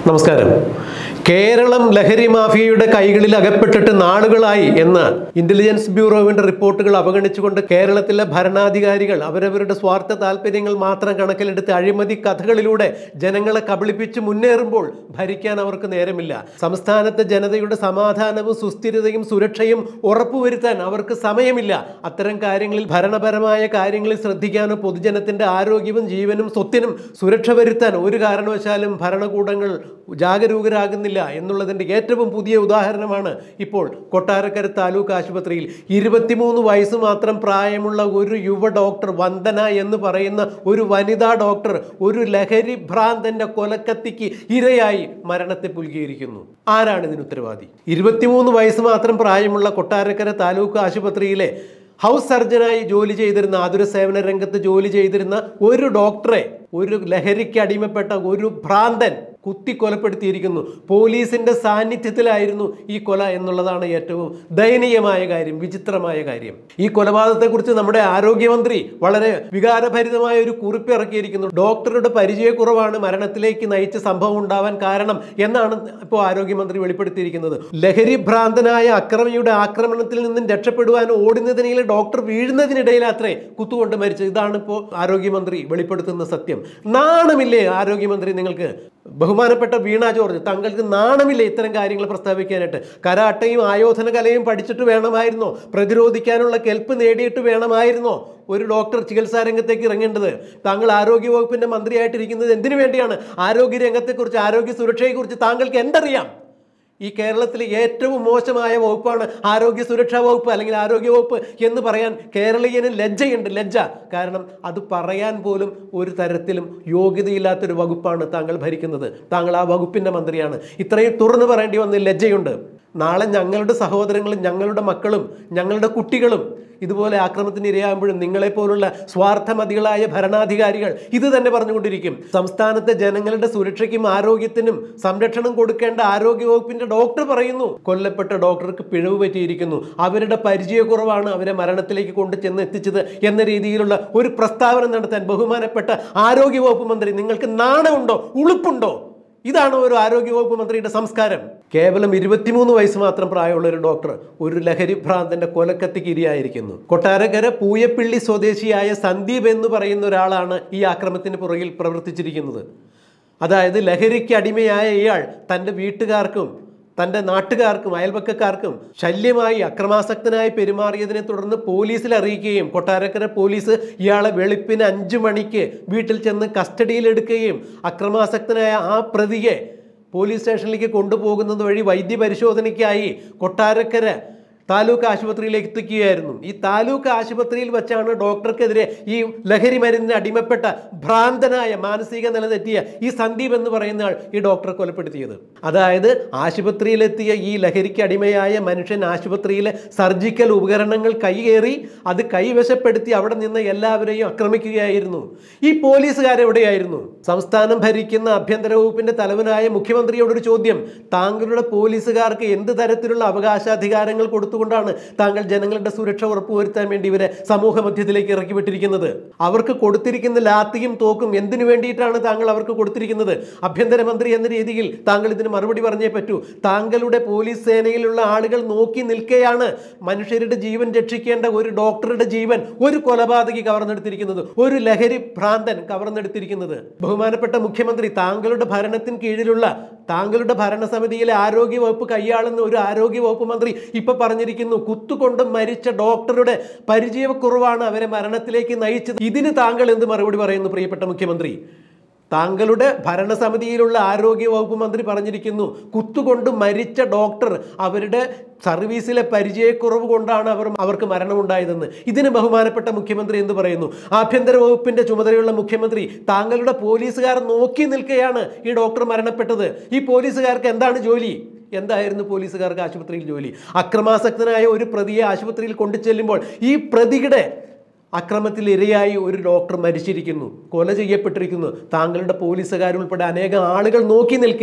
നമസ്കാരം കേരളം ലഹരി മാഫിയയുടെ കൈകളിൽ അകപ്പെട്ടിട്ട് നാളുകളായി എന്ന് ഇന്റലിജൻസ് ബ്യൂറോവിന്റെ റിപ്പോർട്ടുകൾ അവഗണിച്ചുകൊണ്ട് കേരളത്തിലെ ഭരണാധികാരികൾ അവരവരുടെ സ്വാർത്ഥ താല്പര്യങ്ങൾ മാത്രം കണക്കിലെടുത്ത് അഴിമതി കഥകളിലൂടെ ജനങ്ങളെ കബളിപ്പിച്ച് മുന്നേറുമ്പോൾ ഭരിക്കാൻ അവർക്ക് നേരമില്ല സംസ്ഥാനത്തെ ജനതയുടെ സമാധാനവും സുസ്ഥിരതയും സുരക്ഷയും ഉറപ്പുവരുത്താൻ അവർക്ക് സമയമില്ല അത്തരം കാര്യങ്ങളിൽ ഭരണപരമായ കാര്യങ്ങളിൽ ശ്രദ്ധിക്കാനോ പൊതുജനത്തിന്റെ ആരോഗ്യവും ജീവനും സ്വത്തിനും സുരക്ഷ വരുത്താൻ ഒരു കാരണവശാലും ഭരണകൂടങ്ങൾ ജാഗരൂകരാകുന്നില്ല എന്നുള്ളതിൻ്റെ ഏറ്റവും പുതിയ ഉദാഹരണമാണ് ഇപ്പോൾ കൊട്ടാരക്കര താലൂക്ക് ആശുപത്രിയിൽ ഇരുപത്തിമൂന്ന് വയസ്സ് മാത്രം പ്രായമുള്ള ഒരു യുവ ഡോക്ടർ വന്ദന എന്ന് പറയുന്ന ഒരു വനിതാ ഡോക്ടർ ഒരു ലഹരി ഭ്രാന്തന്റെ കൊലക്കത്തിക്ക് ഇരയായി മരണത്തെ പുൽകിയിരിക്കുന്നു ആരാണ് ഇതിന് ഉത്തരവാദി ഇരുപത്തിമൂന്ന് വയസ്സ് മാത്രം പ്രായമുള്ള കൊട്ടാരക്കര താലൂക്ക് ആശുപത്രിയിലെ ഹൗസ് സർജനായി ജോലി ചെയ്തിരുന്ന ആതുര സേവന രംഗത്ത് ജോലി ചെയ്തിരുന്ന ഒരു ഡോക്ടറെ ഒരു ലഹരിക്ക് അടിമപ്പെട്ട ഒരു ഭ്രാന്തൻ കുത്തി കൊലപ്പെടുത്തിയിരിക്കുന്നു പോലീസിന്റെ സാന്നിധ്യത്തിലായിരുന്നു ഈ കൊല എന്നുള്ളതാണ് ഏറ്റവും ദയനീയമായ കാര്യം വിചിത്രമായ കാര്യം ഈ കൊലപാതകത്തെക്കുറിച്ച് നമ്മുടെ ആരോഗ്യമന്ത്രി വളരെ വികാരഭരിതമായ ഒരു കുറിപ്പ് ഇറക്കിയിരിക്കുന്നു ഡോക്ടറുടെ പരിചയക്കുറവാണ് മരണത്തിലേക്ക് നയിച്ച സംഭവം ഉണ്ടാവാൻ കാരണം എന്നാണ് ഇപ്പോൾ ആരോഗ്യമന്ത്രി വെളിപ്പെടുത്തിയിരിക്കുന്നത് ലഹരി ഭ്രാന്തനായ അക്രമിയുടെ ആക്രമണത്തിൽ നിന്നും രക്ഷപ്പെടുവാൻ ഓടുന്നതിനിടെ ഡോക്ടർ വീഴുന്നതിനിടയിൽ അത്രേ കുത്തുകൊണ്ട് മരിച്ചത് ഇതാണ് ഇപ്പോൾ ആരോഗ്യമന്ത്രി വെളിപ്പെടുത്തുന്ന സത്യം നാണമില്ലേ ആരോഗ്യമന്ത്രി നിങ്ങൾക്ക് ബഹുമാനപ്പെട്ട വീണ ജോർജ് താങ്കൾക്ക് നാണമില്ലേ ഇത്തരം കാര്യങ്ങൾ പ്രസ്താവിക്കാനായിട്ട് കരാട്ടയും ആയോധന കലയും പഠിച്ചിട്ട് വേണമായിരുന്നോ പ്രതിരോധിക്കാനുള്ള കെൽപ്പ് നേടിയിട്ട് വേണമായിരുന്നോ ഒരു ഡോക്ടർ ചികിത്സാ രംഗത്തേക്ക് ഇറങ്ങേണ്ടത് താങ്കൾ ആരോഗ്യ വകുപ്പിന്റെ മന്ത്രിയായിട്ടിരിക്കുന്നത് എന്തിനു വേണ്ടിയാണ് ആരോഗ്യ രംഗത്തെക്കുറിച്ച് ആരോഗ്യ സുരക്ഷയെക്കുറിച്ച് താങ്കൾക്ക് എന്തറിയാം ഈ കേരളത്തിലെ ഏറ്റവും മോശമായ വകുപ്പാണ് ആരോഗ്യ സുരക്ഷാ വകുപ്പ് അല്ലെങ്കിൽ ആരോഗ്യ വകുപ്പ് എന്ന് പറയാൻ കേരളീയന് ലജ്ജയുണ്ട് ലജ്ജ കാരണം അത് പറയാൻ പോലും ഒരു തരത്തിലും യോഗ്യതയില്ലാത്തൊരു വകുപ്പാണ് താങ്കൾ ഭരിക്കുന്നത് താങ്കൾ ആ വകുപ്പിൻ്റെ മന്ത്രിയാണ് ഇത്രയും തുറന്നു പറയേണ്ടി വന്ന ലജ്ജയുണ്ട് നാളെ ഞങ്ങളുടെ സഹോദരങ്ങളും ഞങ്ങളുടെ മക്കളും ഞങ്ങളുടെ കുട്ടികളും ഇതുപോലെ ആക്രമണത്തിന് ഇരയാകുമ്പോഴും നിങ്ങളെപ്പോലുള്ള സ്വാർത്ഥമതികളായ ഭരണാധികാരികൾ ഇത് തന്നെ പറഞ്ഞുകൊണ്ടിരിക്കും സംസ്ഥാനത്തെ ജനങ്ങളുടെ സുരക്ഷയ്ക്കും ആരോഗ്യത്തിനും സംരക്ഷണം കൊടുക്കേണ്ട ആരോഗ്യ വകുപ്പിന്റെ ഡോക്ടർ പറയുന്നു കൊല്ലപ്പെട്ട ഡോക്ടർക്ക് പിഴവ് പറ്റിയിരിക്കുന്നു അവരുടെ പരിചയക്കുറവാണ് അവരെ മരണത്തിലേക്ക് കൊണ്ടു ചെന്ന് എത്തിച്ചത് എന്ന രീതിയിലുള്ള ഒരു പ്രസ്താവന നടത്താൻ ബഹുമാനപ്പെട്ട ആരോഗ്യ വകുപ്പ് മന്ത്രി നിങ്ങൾക്ക് നാണമുണ്ടോ ഉളുപ്പുണ്ടോ ഇതാണ് ഒരു ആരോഗ്യവകുപ്പ് മന്ത്രിയുടെ സംസ്കാരം കേവലം ഇരുപത്തിമൂന്ന് വയസ്സ് മാത്രം പ്രായമുള്ള ഒരു ഡോക്ടർ ഒരു ലഹരി ഭ്രാന്തന്റെ കൊലക്കത്തിക്ക് ഇരയായിരിക്കുന്നു കൊട്ടാരക്കര പൂയപ്പിള്ളി സ്വദേശിയായ സന്ദീപ് എന്ന് പറയുന്ന ഒരാളാണ് ഈ ആക്രമണത്തിന് പുറകിൽ പ്രവർത്തിച്ചിരിക്കുന്നത് അതായത് ലഹരിക്ക് അടിമയായ ഇയാൾ തൻ്റെ വീട്ടുകാർക്കും തൻ്റെ നാട്ടുകാർക്കും അയൽപക്കക്കാർക്കും ശല്യമായി അക്രമാസക്തനായി പെരുമാറിയതിനെ തുടർന്ന് പോലീസിൽ അറിയിക്കുകയും കൊട്ടാരക്കര പോലീസ് ഇയാളെ വെളുപ്പിന് അഞ്ചു മണിക്ക് വീട്ടിൽ ചെന്ന് കസ്റ്റഡിയിലെടുക്കുകയും അക്രമാസക്തനായ ആ പ്രതിയെ പോലീസ് സ്റ്റേഷനിലേക്ക് കൊണ്ടുപോകുന്നത് വഴി വൈദ്യ പരിശോധനയ്ക്കായി കൊട്ടാരക്കര താലൂക്ക് ആശുപത്രിയിലേക്ക് എത്തിക്കുകയായിരുന്നു ഈ താലൂക്ക് ആശുപത്രിയിൽ വെച്ചാണ് ഡോക്ടർക്കെതിരെ ഈ ലഹരി മരുന്നിന് അടിമപ്പെട്ട ഭ്രാന്തനായ മാനസിക നില തെറ്റിയ ഈ സന്ദീപ് എന്ന് പറയുന്ന ആൾ ഈ ഡോക്ടറെ കൊലപ്പെടുത്തിയത് അതായത് ആശുപത്രിയിലെത്തിയ ഈ ലഹരിക്ക് അടിമയായ മനുഷ്യൻ ആശുപത്രിയിലെ സർജിക്കൽ ഉപകരണങ്ങൾ കൈകേറി അത് കൈവശപ്പെടുത്തി അവിടെ നിന്ന് എല്ലാവരെയും ആക്രമിക്കുകയായിരുന്നു ഈ പോലീസുകാരെവിടെയായിരുന്നു സംസ്ഥാനം ഭരിക്കുന്ന ആഭ്യന്തര വകുപ്പിന്റെ തലവനായ മുഖ്യമന്ത്രിയോടൊരു ചോദ്യം താങ്കളുടെ പോലീസുകാർക്ക് എന്ത് തരത്തിലുള്ള അവകാശാധികാരങ്ങൾ കൊടുത്തുകൊണ്ടാണ് താങ്കൾ ജനങ്ങളുടെ സുരക്ഷ ഉറപ്പുവരുത്താൻ വേണ്ടി ഇവരെ സമൂഹ മധ്യത്തിലേക്ക് ഇറക്കി വിട്ടിരിക്കുന്നത് അവർക്ക് കൊടുത്തിരിക്കുന്ന ലാത്തിയും തോക്കും എന്തിനു വേണ്ടിയിട്ടാണ് താങ്കൾ അവർക്ക് കൊടുത്തിരിക്കുന്നത് ആഭ്യന്തരമന്ത്രി എന്ന രീതിയിൽ താങ്കൾ ഇതിന് മറുപടി പറഞ്ഞേ പറ്റൂ താങ്കളുടെ പോലീസ് സേനയിലുള്ള ആളുകൾ നോക്കി നിൽക്കെയാണ് മനുഷ്യരുടെ ജീവൻ രക്ഷിക്കേണ്ട ഒരു ഡോക്ടറുടെ ജീവൻ ഒരു കൊലപാതകി കവർന്നെടുത്തിരിക്കുന്നത് ഒരു ലഹരി ഭ്രാന്തൻ കവർന്നെടുത്തിരിക്കുന്നത് ബഹുമാനപ്പെട്ട മുഖ്യമന്ത്രി താങ്കളുടെ ഭരണത്തിന് കീഴിലുള്ള താങ്കളുടെ ഭരണസമിതിയിലെ ആരോഗ്യ വകുപ്പ് കൈയാളുന്ന ഒരു ആരോഗ്യ വകുപ്പ് മന്ത്രി ഇപ്പൊ പറഞ്ഞിരിക്കുന്നു കുത്തുകൊണ്ട് മരിച്ച ഡോക്ടറുടെ പരിചയക്കുറവാണ് അവരെ മരണത്തിലേക്ക് നയിച്ചത് ഇതിന് താങ്കൾ എന്ത് മറുപടി പറയുന്നു പ്രിയപ്പെട്ട മുഖ്യമന്ത്രി താങ്കളുടെ ഭരണസമിതിയിലുള്ള ആരോഗ്യ വകുപ്പ് മന്ത്രി പറഞ്ഞിരിക്കുന്നു കുത്തുകൊണ്ട് മരിച്ച ഡോക്ടർ അവരുടെ സർവീസിലെ പരിചയക്കുറവ് കൊണ്ടാണ് അവർ അവർക്ക് മരണമുണ്ടായതെന്ന് ഇതിന് ബഹുമാനപ്പെട്ട മുഖ്യമന്ത്രി എന്ത് പറയുന്നു ആഭ്യന്തര വകുപ്പിന്റെ ചുമതലയുള്ള മുഖ്യമന്ത്രി താങ്കളുടെ പോലീസുകാർ നോക്കി നിൽക്കുകയാണ് ഈ ഡോക്ടർ മരണപ്പെട്ടത് ഈ പോലീസുകാർക്ക് എന്താണ് ജോലി എന്തായിരുന്നു പോലീസുകാർക്ക് ആശുപത്രിയിൽ ജോലി അക്രമാസക്തനായ ഒരു പ്രതിയെ ആശുപത്രിയിൽ കൊണ്ടു ചെല്ലുമ്പോൾ ഈ പ്രതിയുടെ അക്രമത്തിൽ ഇരയായി ഒരു ഡോക്ടർ മരിച്ചിരിക്കുന്നു കൊല ചെയ്യപ്പെട്ടിരിക്കുന്നു താങ്കളുടെ പോലീസുകാരുൾപ്പെടെ അനേകം ആളുകൾ നോക്കി നിൽക്കെ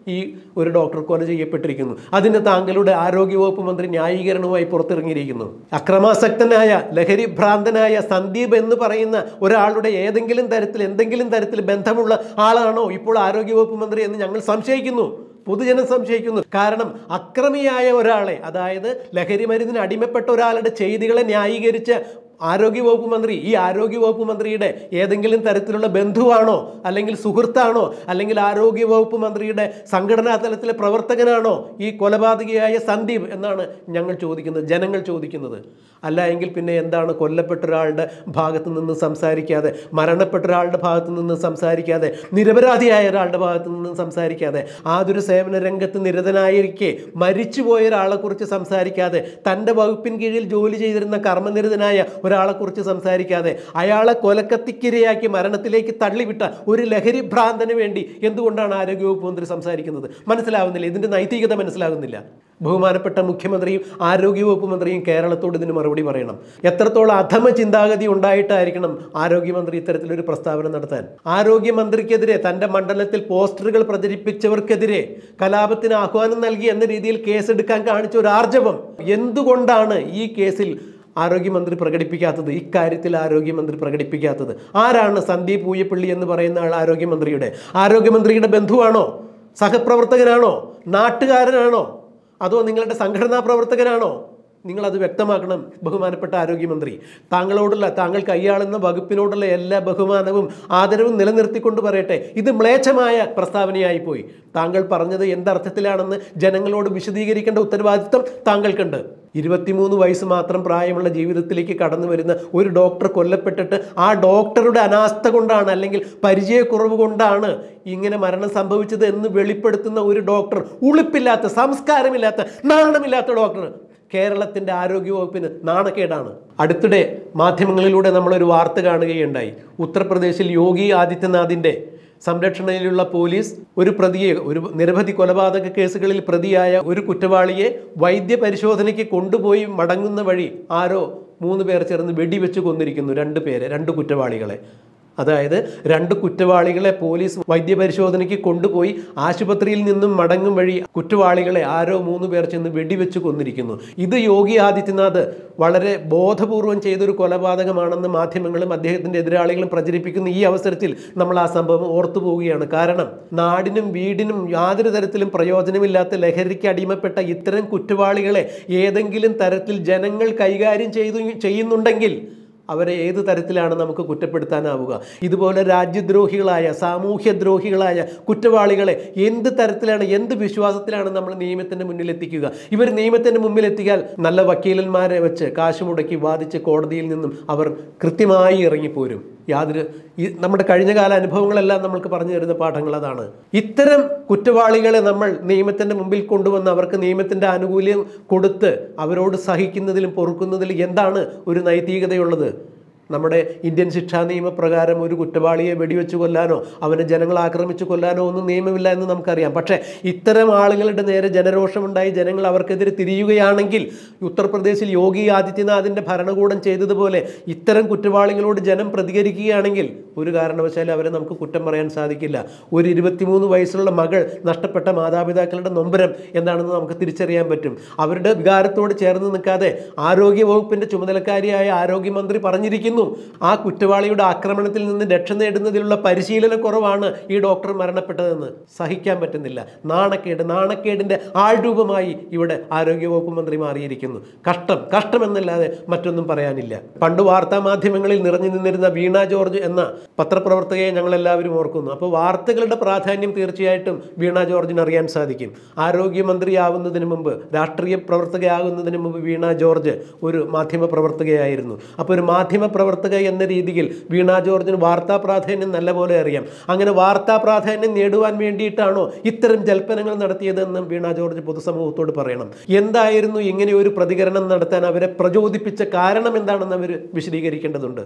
ഈ ഒരു ഡോക്ടർ കൊല ചെയ്യപ്പെട്ടിരിക്കുന്നു അതിന് താങ്കളുടെ ആരോഗ്യവകുപ്പ് മന്ത്രി ന്യായീകരണവുമായി പുറത്തിറങ്ങിയിരിക്കുന്നു അക്രമാസക്തനായ ലഹരി ഭ്രാന്തനായ സന്ദീപ് എന്ന് പറയുന്ന ഒരാളുടെ ഏതെങ്കിലും തരത്തിൽ എന്തെങ്കിലും തരത്തിൽ ബന്ധമുള്ള ആളാണോ ഇപ്പോൾ ആരോഗ്യവകുപ്പ് മന്ത്രി എന്ന് ഞങ്ങൾ സംശയിക്കുന്നു പൊതുജനം സംശയിക്കുന്നു കാരണം അക്രമിയായ ഒരാളെ അതായത് ലഹരി മരുന്നിന് അടിമപ്പെട്ട ഒരാളുടെ ചെയ്തികളെ ന്യായീകരിച്ച് ആരോഗ്യവകുപ്പ് മന്ത്രി ഈ ആരോഗ്യവകുപ്പ് മന്ത്രിയുടെ ഏതെങ്കിലും തരത്തിലുള്ള ബന്ധുവാണോ അല്ലെങ്കിൽ സുഹൃത്താണോ അല്ലെങ്കിൽ ആരോഗ്യവകുപ്പ് മന്ത്രിയുടെ സംഘടനാ തലത്തിലെ പ്രവർത്തകനാണോ ഈ കൊലപാതകിയായ സന്ദീപ് എന്നാണ് ഞങ്ങൾ ചോദിക്കുന്നത് ജനങ്ങൾ ചോദിക്കുന്നത് അല്ല എങ്കിൽ പിന്നെ എന്താണ് കൊല്ലപ്പെട്ട ഒരാളുടെ ഭാഗത്ത് നിന്ന് സംസാരിക്കാതെ മരണപ്പെട്ട ഒരാളുടെ ഭാഗത്ത് നിന്ന് സംസാരിക്കാതെ നിരപരാധിയായ ഒരാളുടെ ഭാഗത്ത് നിന്ന് സംസാരിക്കാതെ ആതൊരു സേവന രംഗത്ത് നിരതനായിരിക്കെ മരിച്ചുപോയ ഒരാളെക്കുറിച്ച് സംസാരിക്കാതെ തൻ്റെ വകുപ്പിൻ കീഴിൽ ജോലി ചെയ്തിരുന്ന കർമ്മനിരതനായ ഒരാളെക്കുറിച്ച് സംസാരിക്കാതെ അയാളെ കൊലക്കത്തിക്കിരയാക്കി മരണത്തിലേക്ക് തള്ളിവിട്ട ഒരു ലഹരി ഭ്രാന്തന് വേണ്ടി എന്തുകൊണ്ടാണ് ആരോഗ്യവകുപ്പ് മന്ത്രി സംസാരിക്കുന്നത് മനസ്സിലാവുന്നില്ല ഇതിൻ്റെ നൈതികത മനസ്സിലാകുന്നില്ല ബഹുമാനപ്പെട്ട മുഖ്യമന്ത്രിയും ആരോഗ്യവകുപ്പ് മന്ത്രിയും കേരളത്തോട് ഇതിന് മറുപടി പറയണം എത്രത്തോളം അധമ ചിന്താഗതി ഉണ്ടായിട്ടായിരിക്കണം ആരോഗ്യമന്ത്രി ഇത്തരത്തിലൊരു പ്രസ്താവന നടത്താൻ ആരോഗ്യമന്ത്രിക്കെതിരെ തൻ്റെ മണ്ഡലത്തിൽ പോസ്റ്ററുകൾ പ്രചരിപ്പിച്ചവർക്കെതിരെ കലാപത്തിന് ആഹ്വാനം നൽകി എന്ന രീതിയിൽ കേസെടുക്കാൻ കാണിച്ച ഒരു ആർജവം എന്തുകൊണ്ടാണ് ഈ കേസിൽ ആരോഗ്യമന്ത്രി പ്രകടിപ്പിക്കാത്തത് ഇക്കാര്യത്തിൽ ആരോഗ്യമന്ത്രി പ്രകടിപ്പിക്കാത്തത് ആരാണ് സന്ദീപ് പൂയപ്പള്ളി എന്ന് പറയുന്ന ആൾ ആരോഗ്യമന്ത്രിയുടെ ആരോഗ്യമന്ത്രിയുടെ ബന്ധുവാണോ സഹപ്രവർത്തകനാണോ നാട്ടുകാരനാണോ അതോ നിങ്ങളുടെ സംഘടനാ പ്രവർത്തകനാണോ നിങ്ങളത് വ്യക്തമാക്കണം ബഹുമാനപ്പെട്ട ആരോഗ്യമന്ത്രി താങ്കളോടുള്ള താങ്കൾ കൈയാളുന്ന വകുപ്പിനോടുള്ള എല്ലാ ബഹുമാനവും ആദരവും നിലനിർത്തിക്കൊണ്ട് പറയട്ടെ ഇത് മ്ലേച്ഛമായ പ്രസ്താവനയായി പോയി താങ്കൾ പറഞ്ഞത് എന്തർത്ഥത്തിലാണെന്ന് ജനങ്ങളോട് വിശദീകരിക്കേണ്ട ഉത്തരവാദിത്വം താങ്കൾക്കുണ്ട് ഇരുപത്തിമൂന്ന് വയസ്സ് മാത്രം പ്രായമുള്ള ജീവിതത്തിലേക്ക് കടന്നു വരുന്ന ഒരു ഡോക്ടർ കൊല്ലപ്പെട്ടിട്ട് ആ ഡോക്ടറുടെ അനാസ്ഥ കൊണ്ടാണ് അല്ലെങ്കിൽ പരിചയക്കുറവ് കൊണ്ടാണ് ഇങ്ങനെ മരണം സംഭവിച്ചത് എന്ന് വെളിപ്പെടുത്തുന്ന ഒരു ഡോക്ടർ ഉളുപ്പില്ലാത്ത സംസ്കാരമില്ലാത്ത നാണമില്ലാത്ത ഡോക്ടർ കേരളത്തിൻ്റെ ആരോഗ്യവകുപ്പിന് നാണക്കേടാണ് അടുത്തിടെ മാധ്യമങ്ങളിലൂടെ നമ്മളൊരു വാർത്ത കാണുകയുണ്ടായി ഉത്തർപ്രദേശിൽ യോഗി ആദിത്യനാഥിൻ്റെ സംരക്ഷണയിലുള്ള പോലീസ് ഒരു പ്രതിയെ ഒരു നിരവധി കൊലപാതക കേസുകളിൽ പ്രതിയായ ഒരു കുറ്റവാളിയെ വൈദ്യ പരിശോധനയ്ക്ക് കൊണ്ടുപോയി മടങ്ങുന്ന വഴി ആരോ മൂന്ന് പേർ ചേർന്ന് വെടിവെച്ച് കൊന്നിരിക്കുന്നു രണ്ട് പേരെ രണ്ട് കുറ്റവാളികളെ അതായത് രണ്ട് കുറ്റവാളികളെ പോലീസ് വൈദ്യപരിശോധനയ്ക്ക് കൊണ്ടുപോയി ആശുപത്രിയിൽ നിന്നും മടങ്ങും വഴി കുറ്റവാളികളെ ആരോ മൂന്ന് പേർ ചെന്ന് വെടിവെച്ച് കൊന്നിരിക്കുന്നു ഇത് യോഗി ആദിത്യനാഥ് വളരെ ബോധപൂർവം ചെയ്തൊരു കൊലപാതകമാണെന്ന് മാധ്യമങ്ങളും അദ്ദേഹത്തിൻ്റെ എതിരാളികളും പ്രചരിപ്പിക്കുന്ന ഈ അവസരത്തിൽ നമ്മൾ ആ സംഭവം ഓർത്തു പോവുകയാണ് കാരണം നാടിനും വീടിനും യാതൊരു തരത്തിലും പ്രയോജനമില്ലാത്ത ലഹരിക്ക് അടിമപ്പെട്ട ഇത്തരം കുറ്റവാളികളെ ഏതെങ്കിലും തരത്തിൽ ജനങ്ങൾ കൈകാര്യം ചെയ്തു ചെയ്യുന്നുണ്ടെങ്കിൽ അവരെ ഏത് തരത്തിലാണ് നമുക്ക് കുറ്റപ്പെടുത്താനാവുക ഇതുപോലെ രാജ്യദ്രോഹികളായ സാമൂഹ്യദ്രോഹികളായ കുറ്റവാളികളെ എന്ത് തരത്തിലാണ് എന്ത് വിശ്വാസത്തിലാണ് നമ്മൾ നിയമത്തിൻ്റെ മുന്നിൽ എത്തിക്കുക ഇവർ നിയമത്തിൻ്റെ മുമ്പിൽ എത്തിയാൽ നല്ല വക്കീലന്മാരെ വെച്ച് കാശ് മുടക്കി വാദിച്ച് കോടതിയിൽ നിന്നും അവർ കൃത്യമായി ഇറങ്ങിപ്പോരും യാതൊരു ഈ നമ്മുടെ കഴിഞ്ഞകാല അനുഭവങ്ങളെല്ലാം നമ്മൾക്ക് പറഞ്ഞു തരുന്ന പാഠങ്ങൾ അതാണ് ഇത്തരം കുറ്റവാളികളെ നമ്മൾ നിയമത്തിൻ്റെ മുമ്പിൽ കൊണ്ടുവന്ന് അവർക്ക് നിയമത്തിൻ്റെ ആനുകൂല്യം കൊടുത്ത് അവരോട് സഹിക്കുന്നതിലും പൊറുക്കുന്നതിലും എന്താണ് ഒരു നൈതികതയുള്ളത് നമ്മുടെ ഇന്ത്യൻ ശിക്ഷാ നിയമപ്രകാരം ഒരു കുറ്റവാളിയെ വെടിവെച്ച് കൊല്ലാനോ അവനെ ജനങ്ങൾ ആക്രമിച്ച് കൊല്ലാനോ ഒന്നും നിയമമില്ല എന്ന് നമുക്കറിയാം പക്ഷേ ഇത്തരം ആളുകളുടെ നേരെ ജനരോഷമുണ്ടായി ജനങ്ങൾ അവർക്കെതിരെ തിരിയുകയാണെങ്കിൽ ഉത്തർപ്രദേശിൽ യോഗി ആദിത്യനാഥിൻ്റെ ഭരണകൂടം ചെയ്തതുപോലെ ഇത്തരം കുറ്റവാളികളോട് ജനം പ്രതികരിക്കുകയാണെങ്കിൽ ഒരു കാരണവശാലും അവരെ നമുക്ക് കുറ്റം പറയാൻ സാധിക്കില്ല ഒരു ഇരുപത്തിമൂന്ന് വയസ്സുള്ള മകൾ നഷ്ടപ്പെട്ട മാതാപിതാക്കളുടെ നൊമ്പരം എന്താണെന്ന് നമുക്ക് തിരിച്ചറിയാൻ പറ്റും അവരുടെ വികാരത്തോട് ചേർന്ന് നിൽക്കാതെ ആരോഗ്യ വകുപ്പിന്റെ ചുമതലക്കാരിയായ ആരോഗ്യമന്ത്രി പറഞ്ഞിരിക്കുന്നു ആ കുറ്റവാളിയുടെ ആക്രമണത്തിൽ നിന്ന് രക്ഷ നേടുന്നതിലുള്ള പരിശീലന കുറവാണ് ഈ ഡോക്ടർ മരണപ്പെട്ടതെന്ന് സഹിക്കാൻ പറ്റുന്നില്ല നാണക്കേട് നാണക്കേടിന്റെ ആൾരൂപമായി ഇവിടെ ആരോഗ്യവകുപ്പ് മന്ത്രി മാറിയിരിക്കുന്നു കഷ്ടം കഷ്ടമെന്നല്ലാതെ മറ്റൊന്നും പറയാനില്ല പണ്ട് വാർത്താ മാധ്യമങ്ങളിൽ നിറഞ്ഞു നിന്നിരുന്ന വീണ ജോർജ് എന്ന പത്രപ്രവർത്തകയെ ഞങ്ങൾ എല്ലാവരും ഓർക്കുന്നു അപ്പോൾ വാർത്തകളുടെ പ്രാധാന്യം തീർച്ചയായിട്ടും വീണ ജോർജിന് അറിയാൻ സാധിക്കും ആരോഗ്യമന്ത്രിയാവുന്നതിന് മുമ്പ് രാഷ്ട്രീയ പ്രവർത്തകയാകുന്നതിന് മുമ്പ് വീണ ജോർജ് ഒരു മാധ്യമ പ്രവർത്തകയായിരുന്നു അപ്പോൾ ഒരു മാധ്യമ പ്രവർത്തക എന്ന രീതിയിൽ വീണ ജോർജിന് വാർത്താ പ്രാധാന്യം നല്ലപോലെ അറിയാം അങ്ങനെ വാർത്താ പ്രാധാന്യം നേടുവാൻ വേണ്ടിയിട്ടാണോ ഇത്തരം ജൽപ്പനങ്ങൾ നടത്തിയതെന്നും വീണ ജോർജ് പൊതുസമൂഹത്തോട് പറയണം എന്തായിരുന്നു ഇങ്ങനെ ഒരു പ്രതികരണം നടത്താൻ അവരെ പ്രചോദിപ്പിച്ച കാരണം എന്താണെന്ന് അവർ വിശദീകരിക്കേണ്ടതുണ്ട്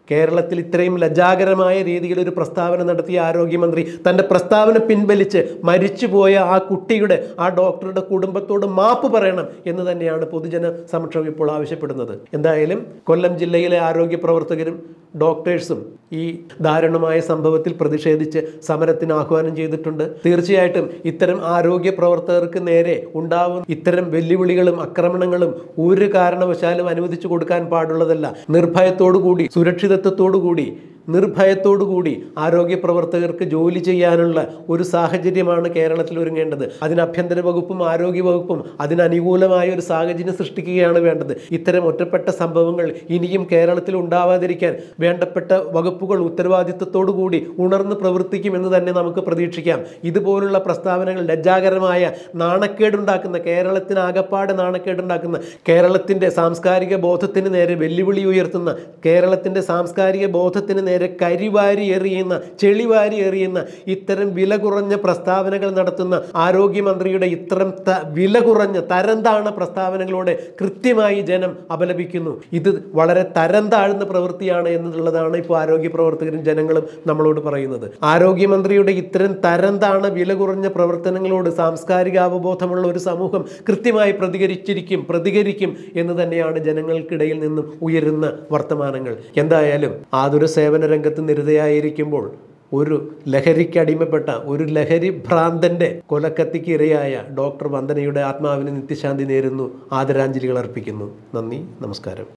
കേരളത്തിൽ ഇത്രയും ലജ്ജാകരമായ രീതിയിൽ ഒരു പ്രസ്താവന നടത്തിയ ആരോഗ്യമന്ത്രി തൻ്റെ പ്രസ്താവന പിൻവലിച്ച് മരിച്ചുപോയ ആ കുട്ടിയുടെ ആ ഡോക്ടറുടെ കുടുംബത്തോട് മാപ്പ് പറയണം എന്ന് തന്നെയാണ് പൊതുജന സമക്ഷം ഇപ്പോൾ ആവശ്യപ്പെടുന്നത് എന്തായാലും കൊല്ലം ജില്ലയിലെ ആരോഗ്യ പ്രവർത്തകരും ഡോക്ടേഴ്സും ഈ ദാരുണമായ സംഭവത്തിൽ പ്രതിഷേധിച്ച് സമരത്തിന് ആഹ്വാനം ചെയ്തിട്ടുണ്ട് തീർച്ചയായിട്ടും ഇത്തരം ആരോഗ്യ പ്രവർത്തകർക്ക് നേരെ ഉണ്ടാവുന്ന ഇത്തരം വെല്ലുവിളികളും ആക്രമണങ്ങളും ഒരു കാരണവശാലും അനുവദിച്ചു കൊടുക്കാൻ പാടുള്ളതല്ല നിർഭയത്തോടു കൂടി സുരക്ഷിതത്വത്തോടു കൂടി നിർഭയത്തോടു കൂടി ആരോഗ്യ പ്രവർത്തകർക്ക് ജോലി ചെയ്യാനുള്ള ഒരു സാഹചര്യമാണ് കേരളത്തിൽ ഒരുങ്ങേണ്ടത് അതിന് ആഭ്യന്തര വകുപ്പും ആരോഗ്യ വകുപ്പും അതിന് അനുകൂലമായ ഒരു സാഹചര്യം സൃഷ്ടിക്കുകയാണ് വേണ്ടത് ഇത്തരം ഒറ്റപ്പെട്ട സംഭവങ്ങൾ ഇനിയും കേരളത്തിൽ ഉണ്ടാവാതിരിക്കാൻ വേണ്ടപ്പെട്ട വകുപ്പുകൾ ഉത്തരവാദിത്വത്തോടു കൂടി ഉണർന്ന് പ്രവർത്തിക്കുമെന്ന് തന്നെ നമുക്ക് പ്രതീക്ഷിക്കാം ഇതുപോലുള്ള പ്രസ്താവനകൾ ലജ്ജാകരമായ നാണക്കേടുണ്ടാക്കുന്ന കേരളത്തിന് ആകപ്പാട് നാണക്കേടുണ്ടാക്കുന്ന കേരളത്തിൻ്റെ സാംസ്കാരിക ബോധത്തിന് നേരെ വെല്ലുവിളി ഉയർത്തുന്ന കേരളത്തിൻ്റെ സാംസ്കാരിക ബോധത്തിന് നേരെ കരിവാരി എറിയുന്ന ചെളിവാരി എറിയുന്ന ഇത്തരം വില കുറഞ്ഞ പ്രസ്താവനകൾ നടത്തുന്ന ആരോഗ്യമന്ത്രിയുടെ ഇത്തരം ത- വില കുറഞ്ഞ തരം താണ പ്രസ്താവനകളോടെ കൃത്യമായി ജനം അപലപിക്കുന്നു ഇത് വളരെ തരം താഴ്ന്ന പ്രവൃത്തിയാണ് എന്നുള്ളതാണ് ഇപ്പോൾ ആരോഗ്യ പ്രവർത്തകരും ജനങ്ങളും നമ്മളോട് പറയുന്നത് ആരോഗ്യമന്ത്രിയുടെ ഇത്തരം തരം താണ വില കുറഞ്ഞ പ്രവർത്തനങ്ങളോട് സാംസ്കാരിക അവബോധമുള്ള ഒരു സമൂഹം കൃത്യമായി പ്രതികരിച്ചിരിക്കും പ്രതികരിക്കും എന്ന് തന്നെയാണ് ജനങ്ങൾക്കിടയിൽ നിന്നും ഉയരുന്ന വർത്തമാനങ്ങൾ എന്തായാലും ആതുര സേവന രംഗത്ത് നിരതയായിരിക്കുമ്പോൾ ഒരു ലഹരിക്ക് അടിമപ്പെട്ട ഒരു ലഹരി ഭ്രാന്തന്റെ കൊലക്കത്തിക്ക് ഇരയായ ഡോക്ടർ വന്ദനയുടെ ആത്മാവിന് നിത്യശാന്തി നേരുന്നു ആദരാഞ്ജലികൾ അർപ്പിക്കുന്നു നന്ദി നമസ്കാരം